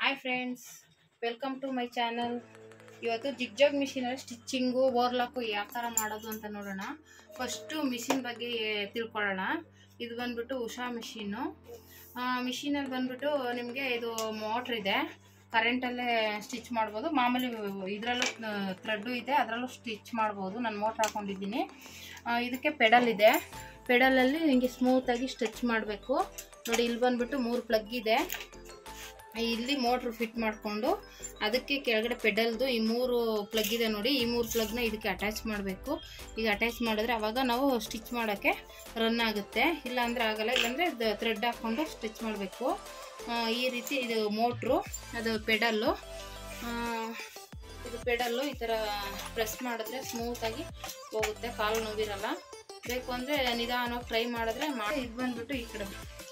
Hi friends welcome to my channel ಇವತ್ತು zigzag ಮಿಷಿನಲ್ಲಿ stitching overlock ಯಾವ ಥರ ಮಾಡೋದು ಅಂತ ನೋಡೋಣ ಫಸ್ಟು ಮಿಷಿನ್ ಬಗ್ಗೆ ತಿಳ್ಕೊಳ್ಳೋಣ ಇದು ಬಂದ್ಬಿಟ್ಟು ಉಷಾ ಮಿಷಿನ್ನು ಮಿಷಿನಲ್ಲಿ ಬಂದ್ಬಿಟ್ಟು ನಿಮಗೆ ಇದು ಮೋಟ್ರ್ ಇದೆ ಕರೆಂಟಲ್ಲೇ ಸ್ಟಿಚ್ ಮಾಡ್ಬೋದು ಮಾಮೂಲಿ ಇದರಲ್ಲೂ ಥ್ರೆಡ್ಡು ಇದೆ ಅದರಲ್ಲೂ ಸ್ಟಿಚ್ ಮಾಡ್ಬೋದು ನಾನು ಮೋಟ್ರ್ ಹಾಕೊಂಡಿದ್ದೀನಿ ಆ, ಇದಕ್ಕೆ ಪೆಡಲ್ ಇದೆ ಪೆಡಲಲ್ಲಿ ನಿಮಗೆ ಸ್ಮೂತಾಗಿ ಸ್ಟಿಚ್ ಮಾಡಬೇಕು ನೋಡಿ ಇಲ್ಲಿ ಬಂದ್ಬಿಟ್ಟು ಮೂರು ಪ್ಲಗ್ ಇದೆ ಇಲ್ಲಿ ಮೋಟ್ರ್ ಫಿಟ್ ಮಾಡಿಕೊಂಡು ಅದಕ್ಕೆ ಕೆಳಗಡೆ ಪೆಡಲ್ದು ಈ ಮೂರು ಪ್ಲಗ್ ಇದೆ ನೋಡಿ ಈ ಮೂರು ಪ್ಲಗ್ನ ಇದಕ್ಕೆ ಅಟ್ಯಾಚ್ ಮಾಡಬೇಕು ಈಗ ಅಟ್ಯಾಚ್ ಮಾಡಿದ್ರೆ ಅವಾಗ ನಾವು ಸ್ಟಿಚ್ ಮಾಡೋಕ್ಕೆ ರನ್ ಆಗುತ್ತೆ ಇಲ್ಲ ಅಂದರೆ ಆಗಲ್ಲ ಇಲ್ಲಾಂದರೆ ಥ್ರೆಡ್ ಹಾಕ್ಕೊಂಡು ಸ್ಟಿಚ್ ಮಾಡಬೇಕು ಈ ರೀತಿ ಇದು ಮೋಟ್ರು ಅದು ಪೆಡಲ್ಲು ಇದು ಪೆಡಲ್ಲು ಈ ಥರ ಪ್ರೆಸ್ ಮಾಡಿದ್ರೆ ಸ್ಮೂತಾಗಿ ಹೋಗುತ್ತೆ ಕಾಲು ನೋವಿರಲ್ಲ ಬೇಕು ಅಂದರೆ ನಿಧಾನವಾಗಿ ಟ್ರೈ ಮಾಡಿದ್ರೆ ಮಾಡಿ ಇದು ಬಂದ್ಬಿಟ್ಟು ಈ ಕಡೆ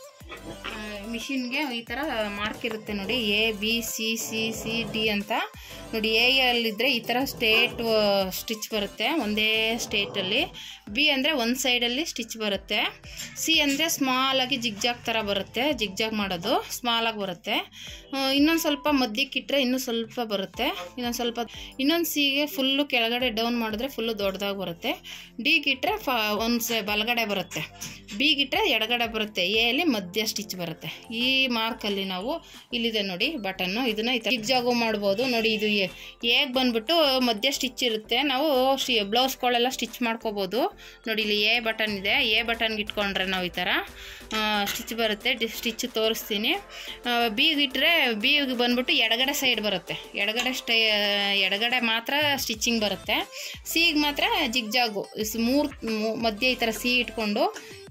ಮಿಷಿನ್ಗೆ ಈ ಥರ ಮಾರ್ಕ್ ಇರುತ್ತೆ ನೋಡಿ A B C C C D ಅಂತ ನೋಡಿ ಎ ಅಲ್ಲಿದ್ದರೆ ಈ ಥರ ಸ್ಟೇಟ್ ಸ್ಟಿಚ್ ಬರುತ್ತೆ ಒಂದೇ ಸ್ಟೇಟಲ್ಲಿ ಬಿ ಅಂದರೆ ಒಂದು ಸೈಡಲ್ಲಿ ಸ್ಟಿಚ್ ಬರುತ್ತೆ ಸಿ ಅಂದರೆ ಸ್ಮಾಲಾಗಿ ಜಿಗ್ಜಾಗ್ ಥರ ಬರುತ್ತೆ ಜಿಗ್ಜಾಗ್ ಮಾಡೋದು ಸ್ಮಾಲಾಗಿ ಬರುತ್ತೆ ಇನ್ನೊಂದು ಸ್ವಲ್ಪ ಮಧ್ಯಕ್ಕೆ ಇಟ್ಟರೆ ಇನ್ನೂ ಸ್ವಲ್ಪ ಬರುತ್ತೆ ಇನ್ನೊಂದು ಸ್ವಲ್ಪ ಇನ್ನೊಂದು ಸಿಗೆ ಫುಲ್ಲು ಕೆಳಗಡೆ ಡೌನ್ ಮಾಡಿದ್ರೆ ಫುಲ್ಲು ದೊಡ್ಡದಾಗಿ ಬರುತ್ತೆ ಡಿಗಿಟ್ರೆ ಫ ಒಂದು ಸ ಬಲಗಡೆ ಬರುತ್ತೆ ಬಿಗಿಟ್ರೆ ಎಡಗಡೆ ಬರುತ್ತೆ ಎ ಅಲ್ಲಿ ಮಧ್ಯ ಸ್ಟಿಚ್ ಬರುತ್ತೆ ಈ ಮಾರ್ಕಲ್ಲಿ ನಾವು ಇಲ್ಲಿದೆ ನೋಡಿ ಬಟನ್ನು ಇದನ್ನ ಈ ಥರ ಜಿಗ್ಜಾಗು ಮಾಡ್ಬೋದು ನೋಡಿ ಇದು ಏಗ್ ಬಂದ್ಬಿಟ್ಟು ಮಧ್ಯ ಸ್ಟಿಚ್ ಇರುತ್ತೆ ನಾವು ಸ್ಟಿ ಬ್ಲೌಸ್ಗಳೆಲ್ಲ ಸ್ಟಿಚ್ ಮಾಡ್ಕೋಬೋದು ನೋಡಿ ಇಲ್ಲಿ ಎ ಬಟನ್ ಇದೆ ಎ ಬಟನ್ಗೆ ಇಟ್ಕೊಂಡ್ರೆ ನಾವು ಈ ಥರ ಸ್ಟಿಚ್ ಬರುತ್ತೆ ಸ್ಟಿಚ್ ತೋರಿಸ್ತೀನಿ ಬಿಗಿಟ್ರೆ ಬಿಗೆ ಬಂದ್ಬಿಟ್ಟು ಎಡಗಡೆ ಸೈಡ್ ಬರುತ್ತೆ ಎಡಗಡೆ ಸ್ಟೈ ಎಡಗಡೆ ಮಾತ್ರ ಸ್ಟಿಚಿಂಗ್ ಬರುತ್ತೆ ಸಿಗೆ ಮಾತ್ರ ಜಿಗ್ಜಾಗು ಮೂರು ಮಧ್ಯೆ ಈ ಥರ ಸಿ ಇಟ್ಕೊಂಡು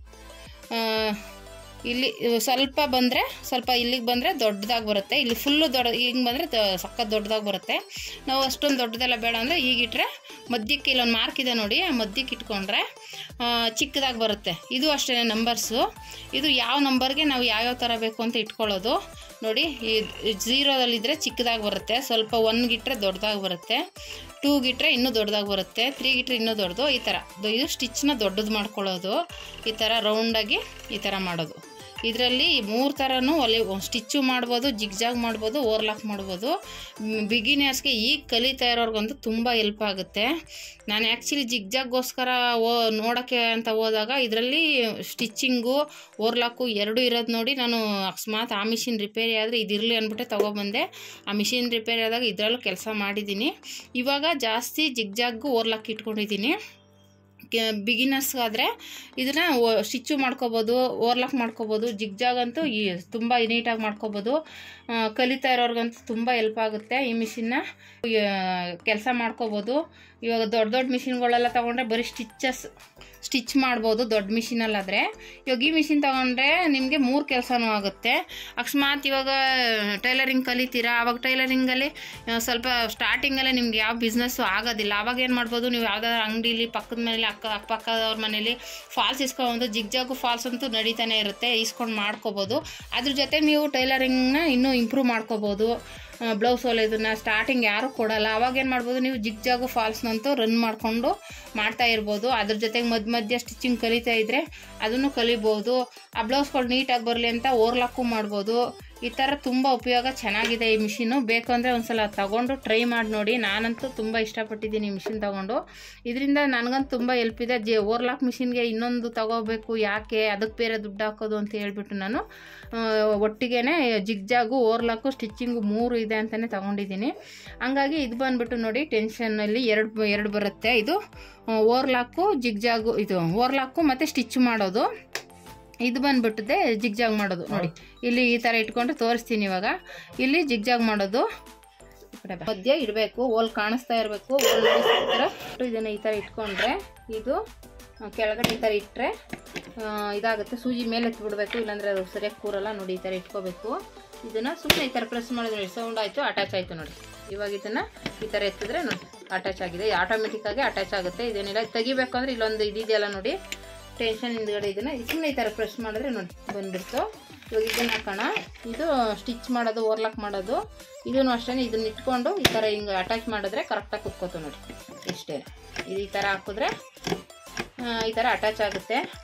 ಆ, ಇಲ್ಲಿ ಸ್ವಲ್ಪ ಬಂದರೆ ಸ್ವಲ್ಪ ಇಲ್ಲಿಗೆ ಬಂದರೆ ದೊಡ್ಡದಾಗಿ ಬರುತ್ತೆ ಇಲ್ಲಿ ಫುಲ್ಲು ದೊಡ್ಡ ಹಿಂಗೆ ಬಂದರೆ ಸಖತ್ ದೊಡ್ಡದಾಗಿ ಬರುತ್ತೆ ನಾವು ಅಷ್ಟೊಂದು ದೊಡ್ಡದೆಲ್ಲ ಬೇಡ ಅಂದರೆ ಈಗಿಟ್ರೆ ಮಧ್ಯಕ್ಕೆ ಇಲ್ಲೊಂದು ಮಾರ್ಕ್ ಇದೆ ನೋಡಿ ಆ ಮಧ್ಯಕ್ಕೆ ಇಟ್ಕೊಂಡ್ರೆ ಚಿಕ್ಕದಾಗಿ ಬರುತ್ತೆ ಇದು ಅಷ್ಟೇ ನಂಬರ್ಸು ಇದು ಯಾವ ನಂಬರ್ಗೆ ನಾವು ಯಾವ್ಯಾವ ಥರ ಬೇಕು ಅಂತ ಇಟ್ಕೊಳ್ಳೋದು ನೋಡಿ ಝೀರೋದಲ್ಲಿದ್ದರೆ ಚಿಕ್ಕದಾಗಿ ಬರುತ್ತೆ ಸ್ವಲ್ಪ ಒನ್ಗಿಟ್ರೆ ದೊಡ್ಡದಾಗಿ ಬರುತ್ತೆ ಟೂಗಿಟ್ರೆ ಇನ್ನೂ ದೊಡ್ಡದಾಗಿ ಬರುತ್ತೆ ತ್ರೀಗಿಟ್ರೆ ಇನ್ನೂ ದೊಡ್ಡದು ಈ ಥರ ಇದು ಸ್ಟಿಚ್ನ ದೊಡ್ಡದು ಮಾಡ್ಕೊಳ್ಳೋದು ಈ ಥರ ರೌಂಡಾಗಿ ಈ ಥರ ಮಾಡೋದು ಇದರಲ್ಲಿ ಮೂರು ಥರನೂ ಒಲೆ ಸ್ಟಿಚ್ಚು ಮಾಡ್ಬೋದು ಜಿಗ್ಜಾಗ್ ಮಾಡ್ಬೋದು ಓವರ್ಲಾಕ್ ಮಾಡ್ಬೋದು ಬಿಗಿನರ್ಸ್ಗೆ ಈಗ ಕಲಿತಾ ಇರೋರ್ಗಂತೂ ತುಂಬ ಹೆಲ್ಪ್ ಆಗುತ್ತೆ ನಾನು ಆ್ಯಕ್ಚುಲಿ ಜಿಗ್ಜಾಗ್ಗೋಸ್ಕರ ಓ ನೋಡೋಕ್ಕೆ ಅಂತ ಹೋದಾಗ ಇದರಲ್ಲಿ ಸ್ಟಿಚ್ಚಿಂಗು ಓರ್ಲಾಕು ಎರಡು ಇರೋದು ನೋಡಿ ನಾನು ಅಕಸ್ಮಾತ್ ಆ ಮಿಷಿನ್ ರಿಪೇರಿ ಆದರೆ ಇದಿರಲಿ ಅಂದ್ಬಿಟ್ಟೆ ತೊಗೊಬಂದೆ ಆ ಮಿಷಿನ್ ರಿಪೇರಿ ಆದಾಗ ಇದರಲ್ಲೂ ಕೆಲಸ ಮಾಡಿದ್ದೀನಿ ಇವಾಗ ಜಾಸ್ತಿ ಜಿಗ್ಜಾಗು ಓರ್ಲಾಕ್ ಇಟ್ಕೊಂಡಿದ್ದೀನಿ ಬಿಗಿನರ್ಸ್ಗಾದರೆ ಇದನ್ನು ಸ್ಟಿಚ್ಚು ಮಾಡ್ಕೋಬೋದು ಓವರ್ಲಾಕ್ ಮಾಡ್ಕೋಬೋದು ಜಿಗ್ಜಾಗ್ ಅಂತೂ ಈ ತುಂಬ ನೀಟಾಗಿ ಮಾಡ್ಕೋಬೋದು ಆ, ಕಲಿತಾ ಇರೋರ್ಗಂತೂ ತುಂಬ ಹೆಲ್ಪ್ ಆಗುತ್ತೆ ಈ ಮಿಷಿನ್ನ ಕೆಲಸ ಮಾಡ್ಕೋಬೋದು ಇವಾಗ ದೊಡ್ಡ ದೊಡ್ಡ ಮಿಷಿನ್ಗಳೆಲ್ಲ ತೊಗೊಂಡ್ರೆ ಬರೀ ಸ್ಟಿಚಸ್ ಸ್ಟಿಚ್ ಮಾಡ್ಬೋದು ದೊಡ್ಡ ಮಿಷಿನಲ್ಲಾದರೆ ಇವಾಗ ಈ ಮಿಷಿನ್ ತೊಗೊಂಡ್ರೆ ನಿಮಗೆ ಮೂರು ಕೆಲಸನೂ ಆಗುತ್ತೆ ಅಕಸ್ಮಾತ್ ಇವಾಗ ಟೈಲರಿಂಗ್ ಕಲಿತೀರಾ ಆವಾಗ ಟೈಲರಿಂಗಲ್ಲಿ ಆ, ಸ್ವಲ್ಪ ಸ್ಟಾರ್ಟಿಂಗಲ್ಲೇ ನಿಮ್ಗೆ ಯಾವ ಬಿಸ್ನೆಸ್ಸು ಆಗೋದಿಲ್ಲ ಆವಾಗ ಏನು ಮಾಡ್ಬೋದು ನೀವು ಯಾವ್ದಾದ್ರು ಅಂಗಡೀಲಿ ಪಕ್ಕದ ಮನೇಲಿ ಅಕ್ಕ ಅಕ್ಕಪಕ್ಕದವ್ರ ಮನೇಲಿ ಫಾಲ್ಸ್ ಇಸ್ಕೊಂಡು ಜಿಗ್ಜಾಗು ಫಾಲ್ಸ್ ಅಂತೂ ನಡೀತಾನೆ ಇರುತ್ತೆ ಇಸ್ಕೊಂಡು ಮಾಡ್ಕೋಬೋದು ಅದ್ರ ಜೊತೆ ನೀವು ಟೈಲರಿಂಗ್ನ ಇನ್ನೂ ಇಂಪ್ರೂವ್ ಮಾಡ್ಕೋಬೋದು ಬ್ಲೌಸ್ ಹೊಲಿಯೋದನ್ನ ಸ್ಟಾರ್ಟಿಂಗ್ ಯಾರು ಕೊಡಲ್ಲ ಅವಾಗ ಏನು ಮಾಡ್ಬೋದು ನೀವು ಜಿಗ್ಜಾಗು ಫಾಲ್ಸ್ನಂತೂ ರನ್ ಮಾಡಿಕೊಂಡು ಮಾಡ್ತಾ ಇರ್ಬೋದು ಅದ್ರ ಜೊತೆಗೆ ಮಧ್ಯ ಮಧ್ಯ ಸ್ಟಿಚಿಂಗ್ ಕಲಿತಾ ಇದ್ದರೆ ಅದನ್ನು ಕಲಿಬೋದು ಆ ಬ್ಲೌಸ್ಗಳು ನೀಟಾಗಿ ಬರಲಿ ಅಂತ ಓರ್ಲಾಕು ಮಾಡ್ಬೋದು ಈ ಥರ ತುಂಬ ಉಪಯೋಗ ಚೆನ್ನಾಗಿದೆ ಈ ಮಿಷಿನು ಬೇಕು ಅಂದರೆ ಒಂದ್ಸಲ ತಗೊಂಡು ಟ್ರೈ ಮಾಡಿ ನೋಡಿ ನಾನಂತೂ ತುಂಬ ಇಷ್ಟಪಟ್ಟಿದ್ದೀನಿ ಈ ಮಿಷಿನ್ ತಗೊಂಡು ಇದರಿಂದ ನನಗಂತೂ ತುಂಬ ಹೆಲ್ಪ್ ಇದೆ ಜೆ ಓರ್ಲಾಕ್ ಮಿಷಿನ್ಗೆ ಇನ್ನೊಂದು ತಗೋಬೇಕು ಯಾಕೆ ಅದಕ್ಕೆ ಬೇರೆ ದುಡ್ಡು ಹಾಕೋದು ಅಂತ ಹೇಳ್ಬಿಟ್ಟು ನಾನು ಆ, ಒಟ್ಟಿಗೆನೇ ಜಿಗ್ಜಾಗು ಓರ್ಲಾಕು ಸ್ಟಿಚ್ಚಿಂಗು ಮೂರು ಇದೆ ಅಂತಲೇ ತಗೊಂಡಿದ್ದೀನಿ ಹಂಗಾಗಿ ಇದು ಬಂದ್ಬಿಟ್ಟು ನೋಡಿ ಟೆನ್ಷನ್ನಲ್ಲಿ ಎರಡು ಎರಡು ಬರುತ್ತೆ ಇದು ಓರ್ಲಾಕು ಜಿಗ್ಜಾಗು ಇದು ಓರ್ಲಾಕು ಮತ್ತು ಸ್ಟಿಚ್ ಮಾಡೋದು ಇದು ಬಂದ್ಬಿಟ್ಟಿದೆ ಜಿಗ್ಜಾಗ್ ಮಾಡೋದು ನೋಡಿ ಇಲ್ಲಿ ಈ ಥರ ಇಟ್ಕೊಂಡು ತೋರಿಸ್ತೀನಿ ಇವಾಗ ಇಲ್ಲಿ ಜಿಗ್ಜಾಗ್ ಮಾಡೋದು ಈ ಕಡೆ ಬಾ. ಮಧ್ಯ ಇಡಬೇಕು ಓಲ್ ಕಾಣಿಸ್ತಾ ಇರಬೇಕು ಓಲ್ ಥರ ಇದನ್ನು ಈ ಥರ ಇಟ್ಕೊಂಡ್ರೆ ಇದು ಆ, ಕೆಳಗಡೆ ಈ ಥರ ಇಟ್ಟರೆ ಇದಾಗುತ್ತೆ ಸೂಜಿ ಮೇಲೆ ಎತ್ಬಿಡ್ಬೇಕು ಇಲ್ಲಾಂದರೆ ಅದು ಸರಿಯಾಗಿ ಕೂರಲ್ಲ ನೋಡಿ ಈ ಥರ ಇಟ್ಕೋಬೇಕು ಇದನ್ನು ಸುಮ್ಮನೆ ಈ ಥರ ಪ್ರೆಸ್ ಮಾಡಿದ್ರೆ ಸೌಂಡ್ ಆಯಿತು ಅಟ್ಯಾಚ್ ಆಯಿತು ನೋಡಿ ಇವಾಗ ಇದನ್ನು ಈ ಥರ ಎತ್ತಿದ್ರೆ ನೋಡಿ ಅಟ್ಯಾಚ್ ಆಗಿದೆ ಆಟೋಮೆಟಿಕ್ಕಾಗಿ ಅಟ್ಯಾಚ್ ಆಗುತ್ತೆ ಇದೇನಿಲ್ಲ ತೆಗಿಬೇಕು ಅಂದರೆ ಇಲ್ಲೊಂದು ಇದಿದೆಯಲ್ಲ ನೋಡಿ ಟೆನ್ಷನ್ ಹಿಂದ್ಗಡೆ ಇದನ್ನು ಸುಮ್ಮನೆ ಈ ಥರ ಪ್ರೆಸ್ ಮಾಡಿದ್ರೆ ನೋಡಿ ಬಂದ್ಬಿಡ್ತು ಇವಾಗ ಇದನ್ನು ಹಾಕೋಣ ಇದು ಸ್ಟಿಚ್ ಮಾಡೋದು ಓರ್ಲಾಕ್ ಮಾಡೋದು ಇದನ್ನು ಅಷ್ಟೇ ಇದನ್ನ ಇಟ್ಕೊಂಡು ಈ ಥರ ಹಿಂಗೆ ಅಟ್ಯಾಚ್ ಮಾಡಿದ್ರೆ ಕರೆಕ್ಟಾಗಿ ಕುತ್ಕೋತು ನೋಡಿ ಇಷ್ಟೇ ಇದು ಈ ಥರ ಹಾಕಿದ್ರೆ ಆ, ಈ ಥರ ಅಟ್ಯಾಚ್ ಆಗುತ್ತೆ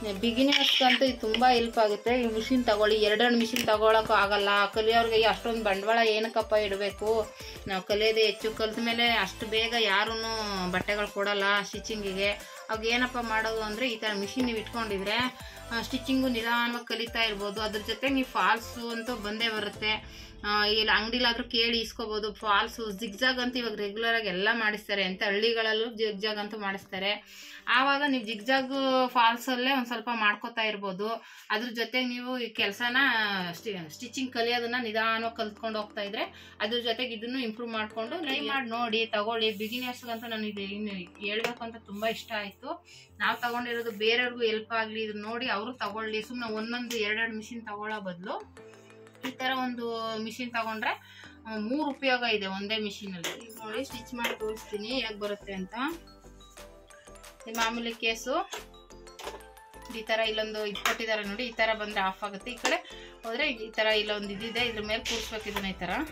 ಬಿಗಿನರ್ಸ್ಗಂತೂ ಇದು ತುಂಬ ಹೆಲ್ಪ್ ಆಗುತ್ತೆ ಈ ಮಿಷಿನ್ ತಗೊಳ್ಳಿ ಎರಡೆರಡು ಮಿಷಿನ್ ತಗೊಳಕ್ಕೂ ಆಗಲ್ಲ ಕಲಿಯೋರ್ಗೆ ಅಷ್ಟೊಂದು ಬಂಡವಾಳ ಏನಕ್ಕಪ್ಪ ಇಡಬೇಕು ನಾವು ಕಲಿಯೋದೇ ಹೆಚ್ಚು ಕಲ್ತ ಮೇಲೆ ಅಷ್ಟು ಬೇಗ ಯಾರೂ ಬಟ್ಟೆಗಳು ಕೊಡಲ್ಲ ಸ್ಟಿಚಿಂಗಿಗೆ ಅವಾಗ ಏನಪ್ಪ ಮಾಡೋದು ಅಂದರೆ ಈ ಥರ ಮಿಷಿನ್ ನೀವು ಇಟ್ಕೊಂಡಿದ್ರೆ ಸ್ಟಿಚಿಂಗು ನಿಧಾನವಾಗಿ ಕಲಿತಾ ಇರ್ಬೋದು ಅದ್ರ ಜೊತೆ ನೀವು ಫಾಲ್ಸು ಅಂತೂ ಬಂದೇ ಬರುತ್ತೆ ಆ, ಇಲ್ಲಿ ಅಂಗಡಿಲಾದ್ರೂ ಕೇಳಿ ಇಸ್ಕೋಬೋದು ಫಾಲ್ಸು ಜಿಗ್ಜಾಗ್ ಅಂತ ಇವಾಗ ರೆಗ್ಯುಲರ್ ಆಗಿ ಎಲ್ಲ ಮಾಡಿಸ್ತಾರೆ ಅಂತ ಹಳ್ಳಿಗಳಲ್ಲೂ ಜಿಗ್ಜಾಗ್ ಅಂತೂ ಮಾಡಿಸ್ತಾರೆ ಆವಾಗ ನೀವು ಜಿಗ್ಜಾಗ್ ಫಾಲ್ಸಲ್ಲೇ ಒಂದು ಸ್ವಲ್ಪ ಮಾಡ್ಕೋತಾ ಇರ್ಬೋದು ಅದ್ರ ಜೊತೆಗೆ ನೀವು ಈ ಕೆಲಸನ ಸ್ಟಿಚಿಂಗ್ ಕಲಿಯೋದನ್ನ ನಿಧಾನವಾಗಿ ಕಲ್ತ್ಕೊಂಡು ಹೋಗ್ತಾ ಇದ್ರೆ ಅದ್ರ ಜೊತೆಗೆ ಇದನ್ನು ಇಂಪ್ರೂವ್ ಮಾಡಿಕೊಂಡು ಟ್ರೈ ಮಾಡಿ ನೋಡಿ ತಗೊಳ್ಳಿ ಬಿಗಿನರ್ಸ್ಗಂತೂ ನನಗೆ ಇನ್ನು ಹೇಳ್ಬೇಕು ಅಂತ ತುಂಬ ಇಷ್ಟ ಆಯಿತು ನಾವು ತಗೊಂಡಿರೋದು ಬೇರೆಯವ್ರಿಗೂ ಹೆಲ್ಪ್ ಆಗಲಿ ಇದು ನೋಡಿ ಅವರು ತಗೊಳ್ಳಿ ಸುಮ್ಮನೆ ಒಂದೊಂದು ಎರಡೆರಡು ಮಿಷಿನ್ ತಗೊಳ್ಳೋ ಬದಲು ಈ ಥರ ಒಂದು ಮಿಷಿನ್ ತಗೊಂಡ್ರೆ ಆ, ಮೂರು ಉಪಯೋಗ ಇದೆ ಒಂದೇ ಮಿಷಿನಲ್ಲಿ ಈಗ ನೋಡಿ ಸ್ಟಿಚ್ ಮಾಡಿ ತೋರಿಸ್ತೀನಿ ಹೇಗೆ ಬರುತ್ತೆ ಅಂತ ಈ ಮಾಮೂಲಿ ಕೇಸು ಈ ಥರ ಇಲ್ಲೊಂದು ಇದು ಕೊಟ್ಟಿದ್ದಾರೆ ನೋಡಿ ಈ ಥರ ಬಂದರೆ ಆಫ್ ಆಗುತ್ತೆ ಈ ಕಡೆ ಹೋದರೆ ಈ ಥರ ಇಲ್ಲೊಂದು ಇದಿದೆ ಇದ್ರ ಮೇಲೆ ಕೂರಿಸ್ಬೇಕು ಇದನ್ನ ಈ ಥರ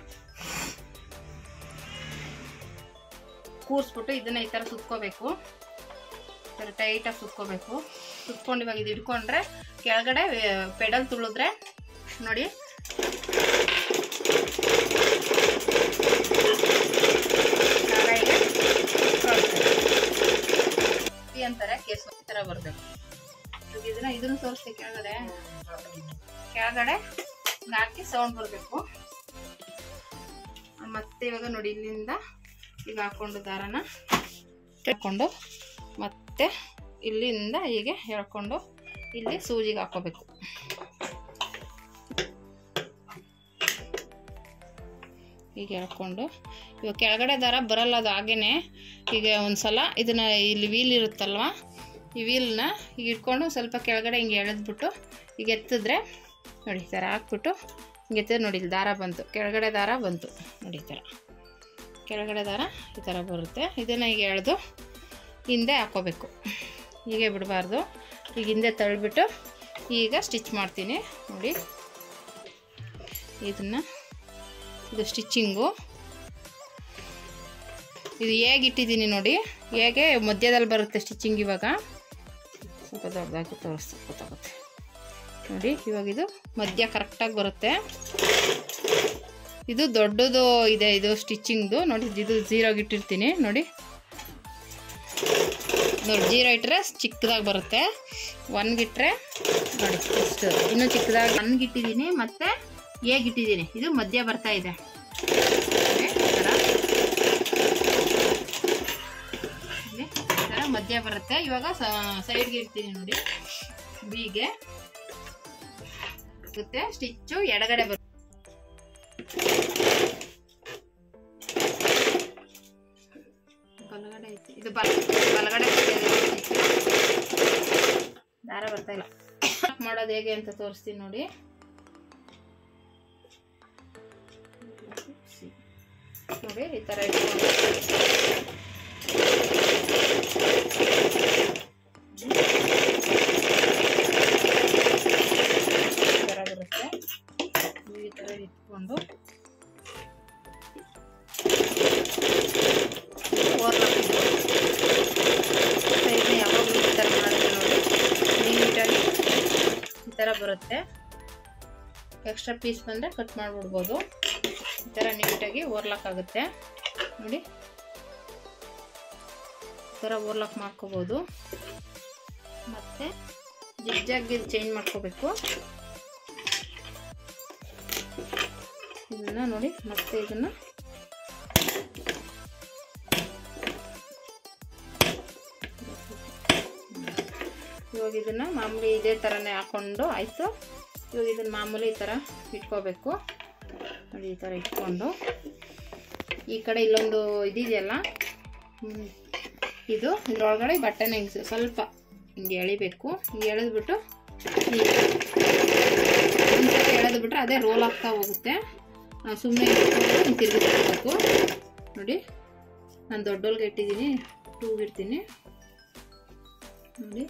ಕೂರಿಸ್ಬಿಟ್ಟು ಇದನ್ನ ಈ ಥರ ಸುತ್ಕೋಬೇಕು ಈ ಥರ ಟೈಟಾಗಿ ಸುತ್ಕೋಬೇಕು ಸುತ್ಕೊಂಡು ಇವಾಗ ಇದು ಹಿಡ್ಕೊಂಡ್ರೆ ಕೆಳಗಡೆ ಪೆಡಲ್ ತುಳಿದ್ರೆ ನೋಡಿ ದಾರ ಹೀಗೆ ಸುತ್ಕೊಳ್ತಾರೆ. ಈ ಅಂತಾರೆ ಕೇಸು ಈ ಥರ ಬರಬೇಕು ಇವಾಗ ಇದನ್ನ ಇದನ್ನು ತೋರಿಸ್ತೀವಿ ಕೆಳಗಡೆ ಕೆಳಗಡೆ ಹಿಂಗ್ ಹಾಕಿ ಸೌಂಡ್ ಬರಬೇಕು ಮತ್ತೆ ಇವಾಗ ನೋಡಿ ಇಲ್ಲಿಂದ ಈಗ ಹಾಕೊಂಡು ದಾರನ ಹಾಕೊಂಡು ಮತ್ತೆ ಇಲ್ಲಿಂದ ಹೀಗೆ ಹೇಳ್ಕೊಂಡು ಇಲ್ಲಿ ಸೂಜಿಗೆ ಹಾಕೋಬೇಕು ಹೀಗೆ ಹೇಳ್ಕೊಂಡು ಇವಾಗ ಕೆಳಗಡೆ ದಾರ ಬರಲ್ಲ ಅದು ಹಾಗೇನೆ ಈಗ ಒಂದ್ಸಲ ಇದನ್ನ ಇಲ್ಲಿ ವೀಲ್ ಇರುತ್ತಲ್ವ ಈ ವೀಲ್ನ ಈಗ ಇಟ್ಕೊಂಡು ಸ್ವಲ್ಪ ಕೆಳಗಡೆ ಹಿಂಗೆ ಎಳೆದ್ಬಿಟ್ಟು ಈಗ ಎತ್ತಿದ್ರೆ ನೋಡಿ ಈ ಥರ ಹಾಕ್ಬಿಟ್ಟು ಹಿಂಗೆ ಎತ್ತಿದ್ರೆ ನೋಡಿ ಇಲ್ಲಿ ದಾರ ಬಂತು ಕೆಳಗಡೆ ದಾರ ಬಂತು ನೋಡಿ ಈ ಥರ ಕೆಳಗಡೆ ದಾರ ಈ ಥರ ಬರುತ್ತೆ ಇದನ್ನು ಈಗ ಎಳೆದು ಹಿಂದೆ ಹಾಕೋಬೇಕು ಹೀಗೆ ಬಿಡಬಾರ್ದು ಈಗ ಹಿಂದೆ ತಳ್ಳಿಬಿಟ್ಟು ಈಗ ಸ್ಟಿಚ್ ಮಾಡ್ತೀನಿ ನೋಡಿ ಇದನ್ನು ಇದು ಸ್ಟಿಚ್ಚಿಂಗು ಇದು ಹೇಗೆ ಇಟ್ಟಿದ್ದೀನಿ ನೋಡಿ ಹೇಗೆ ಮಧ್ಯದಲ್ಲಿ ಬರುತ್ತೆ ಸ್ಟಿಚಿಂಗ್ ಇವಾಗ ಸ್ವಲ್ಪ ದೊಡ್ಡದಾಗಿ ತೋರಿಸ್ ಗೊತ್ತಾಗುತ್ತೆ ನೋಡಿ ಇವಾಗ ಇದು ಮಧ್ಯ ಕರೆಕ್ಟಾಗಿ ಬರುತ್ತೆ ಇದು ದೊಡ್ಡದು ಇದೆ ಇದು ಸ್ಟಿಚಿಂಗ್ದು ನೋಡಿ ಇದು ಝೀರೋಗೆ ಇಟ್ಟಿರ್ತೀನಿ ನೋಡಿ ನೋಡಿ ಜೀರೋ ಇಟ್ಟರೆ ಚಿಕ್ಕದಾಗಿ ಬರುತ್ತೆ ಒನ್ಗಿಟ್ರೆ ನೋಡಿ ಎಷ್ಟು ಇನ್ನೂ ಚಿಕ್ಕದಾಗಿ ಒನ್ಗಿಟ್ಟಿದ್ದೀನಿ ಮತ್ತು ಹೇಗಿಟ್ಟಿದ್ದೀನಿ ಇದು ಮಧ್ಯ ಬರ್ತಾ ಇದೆ ನೋಡಿ, ಈ ಥರ ಇಲ್ಲಿ ಈ ಥರ ಮಧ್ಯ ಬರುತ್ತೆ ಇವಾಗ ಸೈಡ್ಗೆ ಇಡ್ತೀನಿ ನೋಡಿ ಬೀಗೆ ಮತ್ತೆ ಸ್ಟಿಚ್ಚು ಎಡಗಡೆ ಬರುತ್ತೆ ಬಲಗಡೆ ಐತಿ ಇದು ಬಲ ಬಲಗಡೆ ಬರ್ತಿದೆ stitch. ದಾರ ಬರ್ತಾ ಇಲ್ಲ ಮಾಡೋದು ಹೇಗೆ ಅಂತ ತೋರಿಸ್ತೀನಿ ನೋಡಿ ನೋಡಿ ಈ ಥರ ಇಟ್ಕೊಂಡು ಈ ಥರ ಬರುತ್ತೆ ಈ ಥರ ಇಟ್ಕೊಂಡು ಸೈಡ್ನ ಯಾವಾಗಲೂ ಈ ಥರ ಮಾಡಿದ್ರೆ ನೋಡಿ ನೀಟಾಗಿ ಈ ಥರ ಬರುತ್ತೆ ಎಕ್ಸ್ಟ್ರಾ ಪೀಸ್ ಬಂದರೆ ಕಟ್ ಮಾಡಿಬಿಡ್ಬೋದು ಈ ಥರ ನೀಟಾಗಿ ಓರ್ಲಾಕ್ ಆಗುತ್ತೆ ನೋಡಿ ಈ ಥರ ಓರ್ಲಾಕ್ ಮಾಡ್ಕೋಬೋದು ಮತ್ತು ಜಿಗ್ಜಾಗಿ ಚೇಂಜ್ ಮಾಡ್ಕೋಬೇಕು ಇದನ್ನು ನೋಡಿ ಮತ್ತೆ ಇದನ್ನು ಇವಾಗ ಇದನ್ನು ಮಾಮೂಲಿ ಇದೇ ಥರನೇ ಹಾಕ್ಕೊಂಡು ಆಯಿತು ಇವಾಗ ಇದನ್ನು ಮಾಮೂಲಿ ಈ ಥರ ಇಟ್ಕೋಬೇಕು ನೋಡಿ ಈ ಥರ ಇಟ್ಕೊಂಡು ಈ ಕಡೆ ಇಲ್ಲೊಂದು ಇದಿದೆಯಲ್ಲ ಹ್ಮ್, ಇದು ಇದ್ರೊಳಗಡೆ ಬಟ್ಟೆನ ಹಿಂಗೆ ಸ್ವಲ್ಪ ಹಿಂಗೆ ಎಳಿಬೇಕು ಹಿಂಗೆ ಎಳೆದ್ಬಿಟ್ಟು ಹೀಗೆ ಒಂದ್ಸತಿ ಎಳೆದ್ಬಿಟ್ರೆ ಅದೇ ರೋಲ್ ಆಗ್ತಾ ಹೋಗುತ್ತೆ ಸುಮ್ಮನೆ ತಿರುಗಿಸ್ಬೇಕು ನೋಡಿ ನಾನು ದೊಡ್ಡೋಲ್ಗೆ ಇಟ್ಟಿದ್ದೀನಿ ಟೂಗೆ ಇಡ್ತೀನಿ ನೋಡಿ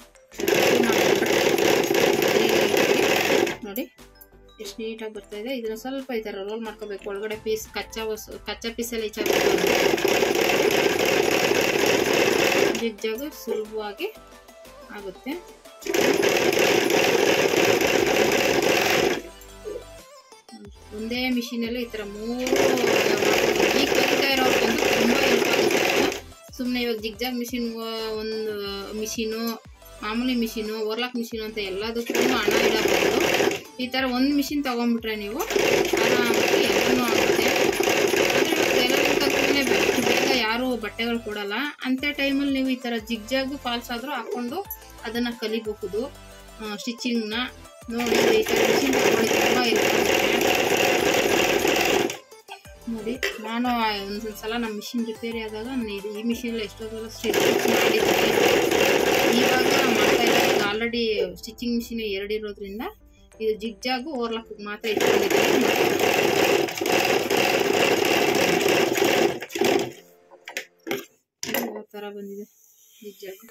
ನೋಡಿ ಎಷ್ಟು ನೀಟಾಗಿ ಬರ್ತಾ ಇದೆ ಇದನ್ನ ಸ್ವಲ್ಪ ಈ ಥರ ರೋಲ್ ಮಾಡ್ಕೋಬೇಕು ಒಳಗಡೆ ಪೀಸ್ ಕಚ್ಚಾ ವಸ್ತು ಕಚ್ಚಾ ಪೀಸಲ್ಲಿ ಈಚೆ ಜಿಗ್ಜಾಗು ಸುಲಭವಾಗಿ ಆಗುತ್ತೆ ಒಂದೇ ಮಿಷಿನಲ್ಲಿ ಈ ಥರ ಮೂರು ಈ ಕಲಿತಾ ಇರೋರ್ಗಂತೂ ತುಂಬ ಹೆಲ್ಪ್ ಆಗುತ್ತೆ ಸುಮ್ಮನೆ ಇವಾಗ ಜಿಗ್ಜಾಗ್ ಮಿಷಿನ್ ಒಂದು ಮಿಷಿನು ಮಾಮೂಲಿ ಮಿಷಿನು ಓರ್ಲಾಕ್ ಮಿಷಿನು ಅಂತ ಎಲ್ಲದಕ್ಕೂ ಹಣ ಇಡಬಹುದು ಈ ಥರ ಒಂದು ಮಿಷಿನ್ ತೊಗೊಂಡ್ಬಿಟ್ರೆ ನೀವು ಆರಾಮಾಗಿ ಎಲ್ಲನೂ ಆಗುತ್ತೆ ಆದರೆ ಟೈಲರಿಂಗ್ ಕಲ್ತ್ರೆ ಬೇಗ ಯಾರು ಬಟ್ಟೆಗಳು ಕೊಡಲ್ಲ ಅಂಥ ಟೈಮಲ್ಲಿ ನೀವು ಈ ಥರ ಜಿಗ್ಜಾಗು ಫಾಲ್ಸ್ ಆದರೂ ಹಾಕ್ಕೊಂಡು ಅದನ್ನು ಕಲಿಬಹುದು ಸ್ಟಿಚಿಂಗ್ನ ನೋಡಿ ಈ ಥರ ಮಿಷಿನ್ ತಗೊಳ್ಳಿ ತುಂಬ ಇರುತ್ತೆ ನೋಡಿ ನಾನು ಒಂದೊಂದು ಸಲ ನಮ್ಮ ಮಿಷಿನ್ ರಿಪೇರಿ ಆದಾಗ ನಾನು ಇದು ಈ ಮಿಷಿನಲ್ಲಿ ಎಷ್ಟೋ ಸಲ ಸ್ಟಿಚ್ ಮಾಡಿದ್ದೀನಿ ಇವಾಗ ಮಾಡ್ತಾ ಇಲ್ಲ ಈಗ ಆಲ್ರೆಡಿ ಸ್ಟಿಚಿಂಗ್ ಮಿಷಿನ್ ಎರಡು ಇರೋದ್ರಿಂದ ಇದು ಜಿಗ್ಜಾಗು ಓರ್ಲಾಕ್ ಮಾತ್ರ ಇಟ್ಕೊಂಡಿದ್ದೀನಿ ಯಾವ ಥರ ಬಂದಿದೆ ಜಿಗ್ಜಾಗು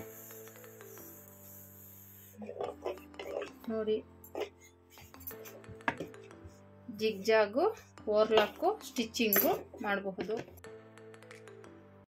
ನೋಡಿ ಜಿಗ್ಜಾಗು ಓರ್ಲಾಕು ಸ್ಟಿಚ್ಚಿಂಗು ಮಾಡಬಹುದು